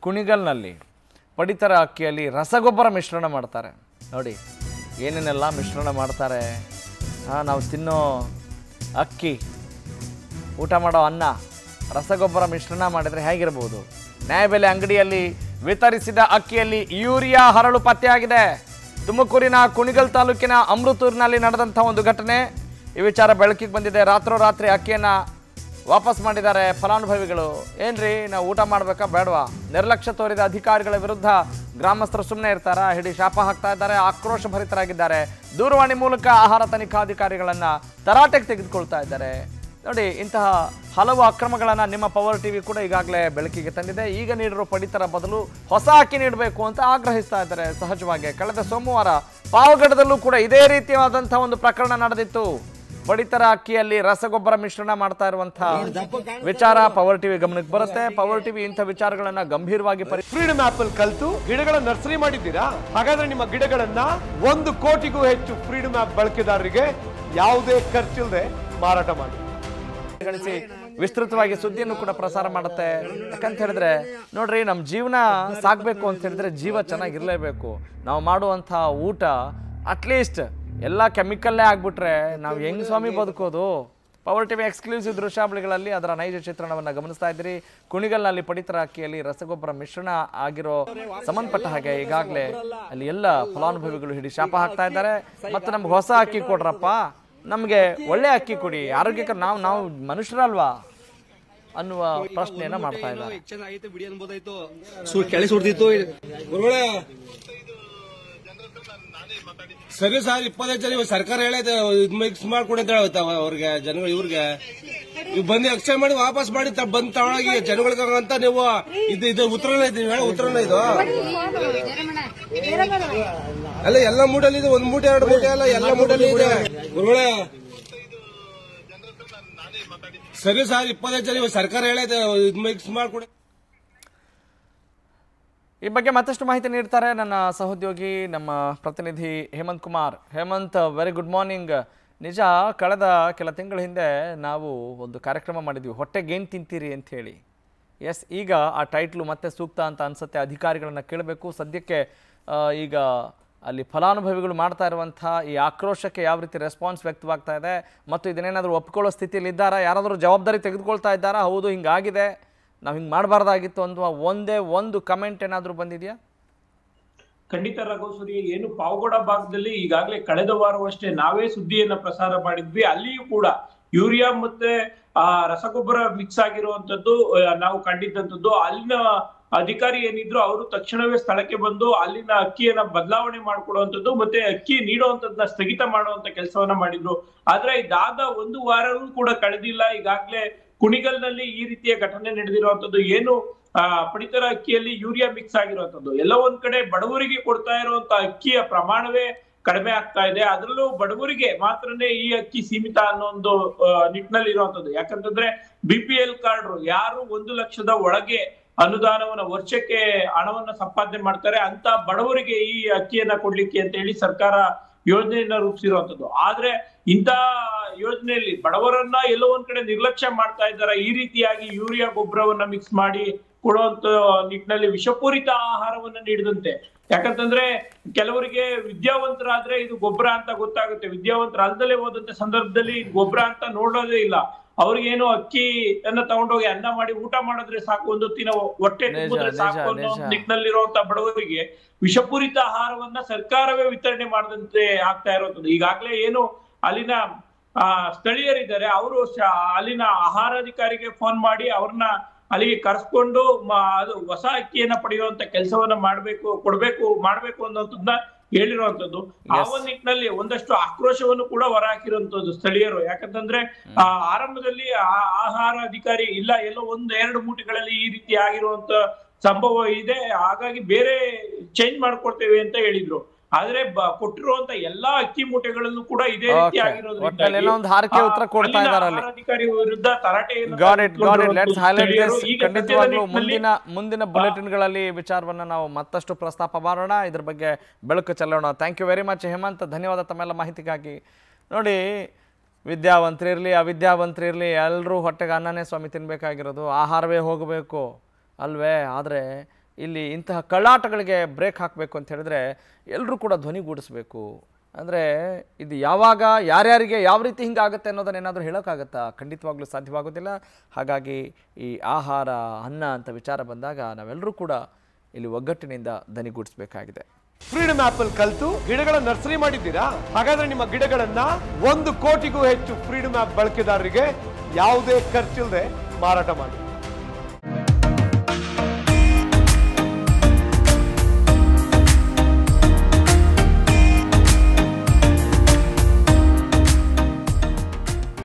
ಕುಣಿಗಲ್ನಲ್ಲಿ ಪಡಿತರ ಅಕ್ಕಿಯಲ್ಲಿ ರಸಗೊಬ್ಬರ ಮಿಶ್ರಣ ಮಾಡ್ತಾರೆ ನೋಡಿ ಏನೇನೆಲ್ಲ ಮಿಶ್ರಣ ಮಾಡ್ತಾರೆ ಆ, ನಾವು ತಿನ್ನೋ ಅಕ್ಕಿ ಊಟ ಮಾಡೋ ಅನ್ನ ರಸಗೊಬ್ಬರ ಮಿಶ್ರಣ ಮಾಡಿದರೆ ಹೇಗಿರ್ಬೋದು ನ್ಯಾಯಬೆಲೆ ಅಂಗಡಿಯಲ್ಲಿ ವಿತರಿಸಿದ ಅಕ್ಕಿಯಲ್ಲಿ ಯೂರಿಯಾ ಹರಳು ಪತ್ತೆಯಾಗಿದೆ ತುಮಕೂರಿನ ಕುಣಿಗಲ್ ತಾಲೂಕಿನ ಅಮೃತೂರಿನಲ್ಲಿ ನಡೆದಂಥ ಒಂದು ಘಟನೆ ಈ ವಿಚಾರ ಬೆಳಕಿಗೆ ಬಂದಿದೆ ರಾತ್ರೋರಾತ್ರಿ ಅಕ್ಕಿಯನ್ನು ವಾಪಸ್ ಮಾಡಿದ್ದಾರೆ ಫಲಾನುಭವಿಗಳು ಏನ್ರಿ ನಾವು ಊಟ ಮಾಡಬೇಕಾ ಬೇಡವಾ ನಿರ್ಲಕ್ಷ್ಯ ತೋರಿದ ಅಧಿಕಾರಿಗಳ ವಿರುದ್ಧ ಗ್ರಾಮಸ್ಥರು ಸುಮ್ಮನೆ ಇರ್ತಾರಾ ಹಿಡಿ ಶಾಪ ಹಾಕ್ತಾ ಇದ್ದಾರೆ ಆಕ್ರೋಶ ಭರಿತರಾಗಿದ್ದಾರೆ ದೂರವಾಣಿ ಮೂಲಕ ಆಹಾರ ತನಿಖಾಧಿಕಾರಿಗಳನ್ನು ತರಾಟೆಗೆ ತೆಗೆದುಕೊಳ್ತಾ ಇದ್ದಾರೆ ನೋಡಿ ಇಂತಹ ಹಲವು ಅಕ್ರಮಗಳನ್ನು ನಿಮ್ಮ ಪವರ್ ಟಿವಿ ಕೂಡ ಈಗಾಗಲೇ ಬೆಳಕಿಗೆ ತಂದಿದೆ ಈಗ ನೀಡಿರೋ ಪಡಿತರ ಬದಲು ಹೊಸ ಅಕ್ಕಿ ನೀಡಬೇಕು ಅಂತ ಆಗ್ರಹಿಸ್ತಾ ಇದ್ದಾರೆ ಸಹಜವಾಗಿ ಕಳೆದ ಸೋಮವಾರ ಪಾವಗಡದಲ್ಲೂ ಕೂಡ ಇದೇ ರೀತಿಯಾದಂತಹ ಒಂದು ಪ್ರಕರಣ ನಡೆದಿತ್ತು ಪಡಿತರ ಅಕ್ಕಿಯಲ್ಲಿ ರಸಗೊಬ್ಬರ ಮಿಶ್ರಣ ಮಾಡ್ತಾ ಇರುವಂತಹ ವಿಚಾರ ಪವರ್ ಟಿವಿ ಗಮನಕ್ಕೆ ಬರುತ್ತೆ ಪವರ್ ಟಿವಿ ಇಂಥ ವಿಚಾರಗಳನ್ನ ಗಂಭೀರವಾಗಿ ಪರಿ ಫ್ರೀಡಮ್ ಆಪ್ ಅಲ್ಲಿ ಕಲ್ತು ಗಿಡಗಳ ನರ್ಸರಿ ಮಾಡಿದ್ದೀರಾ ಹಾಗಾದ್ರೆ ನಿಮ್ಮ ಗಿಡಗಳನ್ನ ಒಂದು ಕೋಟಿಗೂ ಹೆಚ್ಚು ಫ್ರೀಡಮ್ ಆಪ್ ಬಳಕೆದಾರರಿಗೆ ಯಾವುದೇ ಖರ್ಚಿಲ್ಲದೆ ಮಾರಾಟ ಮಾಡಿ ಪರಿಗಣಿಸಿ ವಿಸ್ತೃತವಾಗಿ ಸುದ್ದಿಯನ್ನು ಕೂಡ ಪ್ರಸಾರ ಮಾಡುತ್ತೆ ಯಾಕಂತ ಹೇಳಿದ್ರೆ ನೋಡ್ರಿ ನಮ್ಮ ಜೀವನ ಸಾಗಬೇಕು ಅಂತ ಹೇಳಿದ್ರೆ ಜೀವ ಚೆನ್ನಾಗಿರ್ಲೇಬೇಕು ನಾವು ಮಾಡುವಂಥ ಊಟ ಅಟ್ಲೀಸ್ಟ್ ಎಲ್ಲ ಕೆಮಿಕಲ್ಲೇ ಆಗ್ಬಿಟ್ರೆ ನಾವು ಹೆಂಗ್ ಸ್ವಾಮಿ ಬದುಕೋದು ಪವರ್ ಟಿವಿ ಎಕ್ಸ್ಕ್ಲೂಸಿವ್ ದೃಶ್ಯಾವಳಿಗಳಲ್ಲಿ ಅದರ ನೈಜ ಚಿತ್ರಣವನ್ನು ಗಮನಿಸ್ತಾ ಇದ್ದೀರಿ ಕುಣಿಗಲ್ನಲ್ಲಿ ಪಡಿತರ ಅಕ್ಕಿಯಲ್ಲಿ ರಸಗೊಬ್ಬರ ಮಿಶ್ರಣ ಆಗಿರೋ ಸಂಬಂಧಪಟ್ಟ ಹಾಗೆ ಈಗಾಗಲೇ ಅಲ್ಲಿ ಎಲ್ಲ ಫಲಾನುಭವಿಗಳು ಹಿಡಿ ಶಾಪ ಹಾಕ್ತಾ ಇದ್ದಾರೆ ಮತ್ತು ನಮ್ಗೆ ಹೊಸ ಅಕ್ಕಿ ಕೊಡ್ರಪ್ಪ ನಮಗೆ ಒಳ್ಳೆ ಅಕ್ಕಿ ಕೊಡಿ ಆರೋಗ್ಯಕರ ನಾವು ನಾವು ಮನುಷ್ಯರಲ್ವಾ ಅನ್ನುವ ಪ್ರಶ್ನೆಯನ್ನ ಮಾಡ್ತಾ ಇದ್ದಾರೆ ಚೆನ್ನಾಗೈತೆ ಬಿಡಿ ಅನ್ಬೋದಾಯ್ತು ಸು ಕೆಳ ಸುಡ್ತಿತ್ತು ಗುರುಗಳೇ ಸರಿ ಸರ್ ಇಪ್ಪತ್ತೈದು ಜನ ಇವಾಗ ಸರ್ಕಾರ ಹೇಳೈತೆ ಇದ್ ಮಿಕ್ಸ್ ಮಾಡ್ಕೊಡಿ ಅಂತ ಹೇಳುತ್ತೆ ಅವ್ರಿಗೆ ಜನಗಳು ಇವ್ರಿಗೆ ಇವ್ ಬಂದು ಎಕ್ಸ್ಚೇಂಜ್ ಮಾಡಿ ವಾಪಸ್ ಮಾಡಿ ತ- ಬಂದ್ ತಗೊಳಗಿ ಜನಗಳಿಗೆ ಅಂತ ನೀವು ಇದು ಇದು ಉತ್ತರನ ಇದು ನೀವು ಹೇಳೋ ಉತ್ತರನ ಇದು ಅಲ್ಲ ಎಲ್ಲ ಮೂಟಲ್ಲಿ ಇದೆ ಒಂದ್ ಮೂಟೆ ಎರಡು ಮೂಟೆ ಅಲ್ಲ ಎಲ್ಲ ಮೂಟಲ್ಲಿ ಇದೆ ಗುರುಗಳೇ ಸರಿ ಸರ್ ಇಪ್ಪತ್ತೈದು ಜನ ಇವಾಗ ಸರ್ಕಾರ ಹೇಳೈತೆ ಇದ್ ಮಿಕ್ಸ್ ಮಾಡ್ಕೊಡಿ ಈ ಬಗ್ಗೆ ಮತ್ತಷ್ಟು ಮಾಹಿತಿ ನೀಡ್ತಾರೆ ನನ್ನ ಸಹೋದ್ಯೋಗಿ ನಮ್ಮ ಪ್ರತಿನಿಧಿ Hemant Kumar Hemant very good morning ನಿಜ ಕಳೆದ ಕೆಲ ತಿಂಗಳ ಹಿಂದೆ ನಾವು ಒಂದು ಕಾರ್ಯಕ್ರಮ ಮಾಡಿದ್ವಿ ಹೊಟ್ಟೆಗೇನು ತಿಂತೀರಿ ಅಂತ ಹೇಳಿ ಎಸ್ ಈಗ ಆ ಟೈಟ್ಲು ಮತ್ತೆ ಸೂಕ್ತ ಅಂತ ಅನ್ಸುತ್ತೆ ಅಧಿಕಾರಿಗಳನ್ನ ಕೇಳಬೇಕು ಸದ್ಯಕ್ಕೆ ಆ, ಈಗ ಅಲ್ಲಿ ಫಲಾನುಭವಿಗಳು ಮಾಡ್ತಾ ಇರುವಂಥ ಈ ಆಕ್ರೋಶಕ್ಕೆ ಯಾವ ರೀತಿ ರೆಸ್ಪಾನ್ಸ್ ವ್ಯಕ್ತವಾಗ್ತಾ ಇದೆ ಮತ್ತು ಇದನ್ನೇನಾದರೂ ಒಪ್ಕೊಳ್ಳೋ ಸ್ಥಿತಿಯಲ್ಲಿ ಇದ್ದಾರಾ ಯಾರಾದರೂ ಜವಾಬ್ದಾರಿ ತೆಗೆದುಕೊಳ್ತಾ ಇದ್ದಾರಾ ಹೌದು ಹಿಂಗಾಗಿದೆ ನಾವು ಹಿಂಗೆ ಮಾಡಬಾರ್ದಾಗಿತ್ತು ಅನ್ನುವ ಒಂದೇ ಒಂದು ಕಮೆಂಟ್ ಏನಾದರೂ ಬಂದಿದೆಯಾ ಖಂಡಿತ ರಘುಸುರಿ ಏನು ಪಾವಗಡ ಭಾಗದಲ್ಲಿ ಈಗಾಗಲೇ ಕಳೆದ ವಾರವಷ್ಟೇ ನಾವೇ ಸುದ್ದಿಯನ್ನ ಪ್ರಸಾರ ಮಾಡಿದ್ವಿ ಅಲ್ಲಿಯೂ ಕೂಡ ಯೂರಿಯಾ ಮತ್ತೆ ಆ ರಸಗೊಬ್ಬರ ಮಿಕ್ಸ್ ಆಗಿರುವಂತದ್ದು ಆ, ನಾವು ಕಂಡಿದ್ದಂಥದ್ದು ಅಲ್ಲಿನ ಅಧಿಕಾರಿ ಏನಿದ್ರು ಅವರು ತಕ್ಷಣವೇ ಸ್ಥಳಕ್ಕೆ ಬಂದು ಅಲ್ಲಿನ ಅಕ್ಕಿಯನ್ನ ಬದಲಾವಣೆ ಮಾಡ್ಕೊಡುವಂಥದ್ದು ಮತ್ತೆ ಅಕ್ಕಿ ನೀಡುವಂತದನ್ನ ಸ್ಥಗಿತ ಮಾಡುವಂತ ಕೆಲಸವನ್ನ ಮಾಡಿದ್ರು ಆದ್ರೆ ಇದಾದ ಒಂದು ವಾರವೂ ಕೂಡ ಕಳೆದಿಲ್ಲ ಈಗಾಗಲೇ ಕುಣಿಗಲ್ನಲ್ಲಿ ಈ ರೀತಿಯ ಘಟನೆ ನಡೆದಿರುವಂತದ್ದು ಏನು ಆ ಪಡಿತರ ಅಕ್ಕಿಯಲ್ಲಿ ಯೂರಿಯಾ ಮಿಕ್ಸ್ ಆಗಿರುವಂತದ್ದು ಎಲ್ಲ ಒಂದ್ ಕಡೆ ಬಡವರಿಗೆ ಕೊಡ್ತಾ ಇರುವಂತ ಅಕ್ಕಿಯ ಪ್ರಮಾಣವೇ ಕಡಿಮೆ ಆಗ್ತಾ ಇದೆ ಅದರಲ್ಲೂ ಬಡವರಿಗೆ ಮಾತ್ರನೇ ಈ ಅಕ್ಕಿ ಸೀಮಿತ ಅನ್ನೋ ಒಂದು ಆ, ನಿಟ್ಟಿನಲ್ಲಿ ಇರುವಂತದ್ದು ಯಾಕಂತಂದ್ರೆ ಬಿ ಪಿ ಎಲ್ ಕಾರ್ಡ್ ಯಾರು ಒಂದು ಲಕ್ಷದ ಒಳಗೆ ಅನುದಾನವನ್ನ ವರ್ಷಕ್ಕೆ ಹಣವನ್ನ ಸಂಪಾದನೆ ಮಾಡ್ತಾರೆ ಅಂತ ಬಡವರಿಗೆ ಈ ಅಕ್ಕಿಯನ್ನ ಕೊಡ್ಲಿಕ್ಕೆ ಅಂತ ಹೇಳಿ ಸರ್ಕಾರ ಯೋಜನೆಯನ್ನ ರೂಪಿಸಿರುವಂತದ್ದು ಆದ್ರೆ ಇಂತ ಯೋಜನೆಯಲ್ಲಿ ಬಡವರನ್ನ ಎಲ್ಲೋ ಒಂದ್ ಕಡೆ ನಿರ್ಲಕ್ಷ್ಯ ಮಾಡ್ತಾ ಇದ್ದಾರೆ ಈ ರೀತಿಯಾಗಿ ಯೂರಿಯಾ ಗೊಬ್ಬರವನ್ನ ಮಿಕ್ಸ್ ಮಾಡಿ ಕೊಡುವಂತ ನಿಟ್ಟಿನಲ್ಲಿ ವಿಷಪೂರಿತ ಆಹಾರವನ್ನ ನೀಡಿದಂತೆ ಯಾಕಂತಂದ್ರೆ ಕೆಲವರಿಗೆ ವಿದ್ಯಾವಂತರಾದ್ರೆ ಇದು ಗೊಬ್ಬರ ಅಂತ ಗೊತ್ತಾಗುತ್ತೆ ವಿದ್ಯಾವಂತರ ಅಲ್ದಲೇ ಹೋದಂತ ಸಂದರ್ಭದಲ್ಲಿ ಇದು ಗೊಬ್ಬರ ಅಂತ ನೋಡೋದೇ ಇಲ್ಲ ಅವ್ರಿಗೇನು ಅಕ್ಕಿ ಅನ್ನ ತಗೊಂಡೋಗಿ ಅನ್ನ ಮಾಡಿ ಊಟ ಮಾಡಿದ್ರೆ ಸಾಕು ಒಂದು ದಿನ ಹೊಟ್ಟೆ ನಿಜ, ತುಂಬಿದ್ರೆ ನಿಜ, ಸಾಕು ಅನ್ನೋ ನಿಜ. ನಿಟ್ಟಿನಲ್ಲಿರುವಂತ ಬಡವರಿಗೆ ವಿಷಪೂರಿತ ಆಹಾರವನ್ನ ಸರ್ಕಾರವೇ ವಿತರಣೆ ಮಾಡದಂತೆ ಆಗ್ತಾ ಇರುವಂತದ್ದು ಈಗಾಗ್ಲೇ ಏನು ಅಲ್ಲಿನ ಆ ಸ್ಥಳೀಯರಿದ್ದಾರೆ ಅವರು ಅಲ್ಲಿನ ಆಹಾರಾಧಿಕಾರಿಗೆ ಫೋನ್ ಮಾಡಿ ಅವ್ರನ್ನ ಅಲ್ಲಿಗೆ ಕರೆಸ್ಕೊಂಡು ಮ- ಅದು ಹೊಸ ಅಕ್ಕಿಯನ್ನ ಪಡೆಯುವಂತ ಕೆಲಸವನ್ನ ಮಾಡ್ಬೇಕು ಕೊಡ್ಬೇಕು ಮಾಡ್ಬೇಕು ಅನ್ನೋದನ್ನ ಹೇಳಿರುವಂತದ್ದು ಆ ಒಂದು ನಿಟ್ಟಿನಲ್ಲಿ ಒಂದಷ್ಟು ಆಕ್ರೋಶವನ್ನು ಕೂಡ ಹೊರಹಾಕಿರುವಂತದ್ದು ಸ್ಥಳೀಯರು ಯಾಕಂತಂದ್ರೆ ಆ ಆರಂಭದಲ್ಲಿ ಆ- ಆಹಾರ ಅಧಿಕಾರಿ ಇಲ್ಲ ಎಲ್ಲೋ ಒಂದ್ ಎರಡು ಮೂಟೆಗಳಲ್ಲಿ ಈ ರೀತಿ ಆಗಿರುವಂತ ಸಂಭವ ಇದೆ ಹಾಗಾಗಿ ಬೇರೆ ಚೇಂಜ್ ಮಾಡ್ಕೊಡ್ತೇವೆ ಅಂತ ಹೇಳಿದ್ರು ಆದ್ರೆ ಬ- ಕೊಟ್ಟಿರುವಂತ ಎಲ್ಲಾ ಅಕ್ಕಿ ಮೂಟೆಗಳಲ್ಲೂ ಕೂಡ ಇದೇ ರೀತಿ Okay. ಆಗಿರೋದ್ರಿಂದಾಗಿ, ಒಟ್ನಲ್ಲಿ ಏನೋ ಒಂದು ಹಾರಿಕೆ ಆ, ಉತ್ತರ ಕೊಡ್ತಾ ಅಲ್ಲಿನ ಇದ್ದಾರೆ ಅಲ್ಲಿ. ಆಹಾರಾಧಿಕಾರಿ ವಿರುದ್ಧ ತರಾಟೆಯನ್ನು got it got it let's highlight ಸ್ಥಳೀಯರು ದಿಸ್ ಈಗ ಖಂಡಿತವಾಗ್ಲೂ ಸದ್ಯದ ನಿಟ್ಟಿನಲ್ಲಿ ಮುಂದಿನ ಮುಂದಿನ ಬುಲೆಟಿನ್ಗಳಲ್ಲಿ ಈ ವಿಚಾರವನ್ನು ನಾವು ಮತ್ತಷ್ಟು ಪ್ರಸ್ತಾಪ ಮಾಡೋಣ ಇದ್ರ ಬಗ್ಗೆ ಬೆಳಕು ಚೆಲ್ಲೋಣ thank you very much Hemant ಧನ್ಯವಾದ ತಮ್ಮೆಲ್ಲ ಮಾಹಿತಿಗಾಗಿ ನೋಡಿ ವಿದ್ಯಾವಂತರಿರಲಿ ಅವಿದ್ಯಾವಂತರಿರಲಿ ಎಲ್ಲರೂ ಹೊಟ್ಟೆಗೆ ಅನ್ನನೇ ಸ್ವಾಮಿ ತಿನ್ನಬೇಕಾಗಿರೋದು ಆಹಾರವೇ ಹೋಗಬೇಕು ಅಲ್ವೇ ಆದರೆ ಇಲ್ಲಿ ಇಂತಹ ಕಳ್ಳಾಟಗಳಿಗೆ ಬ್ರೇಕ್ ಹಾಕಬೇಕು ಅಂತ ಹೇಳಿದ್ರೆ ಎಲ್ಲರೂ ಕೂಡ ಧ್ವನಿಗೂಡಿಸ್ಬೇಕು ಅಂದರೆ ಇದು ಯಾವಾಗ ಯಾರ್ಯಾರಿಗೆ ಯಾವ ರೀತಿ ಹಿಂಗಾಗುತ್ತೆ ಅನ್ನೋದನ್ನ ಏನಾದರೂ ಹೇಳೋಕ್ಕಾಗತ್ತಾ ಖಂಡಿತವಾಗ್ಲೂ ಸಾಧ್ಯವಾಗೋದಿಲ್ಲ ಹಾಗಾಗಿ ಈ ಆಹಾರ ಅನ್ನ ಅಂತ ವಿಚಾರ ಬಂದಾಗ ನಾವೆಲ್ಲರೂ ಕೂಡ ಇಲ್ಲಿ ಒಗ್ಗಟ್ಟಿನಿಂದ ದನಿಗೂಡಿಸ್ಬೇಕಾಗಿದೆ ಫ್ರೀಡಮ್ ಆಪ್ ಅಲ್ಲಿ ಕಲ್ತು ಗಿಡಗಳ ನರ್ಸರಿ ಮಾಡಿದ್ದೀರಾ ಹಾಗಾದ್ರೆ ನಿಮ್ಮ ಗಿಡಗಳನ್ನ ಒಂದು ಕೋಟಿಗೂ ಹೆಚ್ಚು ಫ್ರೀಡಮ್ ಆಪ್ ಬಳಕೆದಾರರಿಗೆ ಯಾವುದೇ ಖರ್ಚಿಲ್ಲದೆ ಮಾರಾಟ ಮಾಡಿ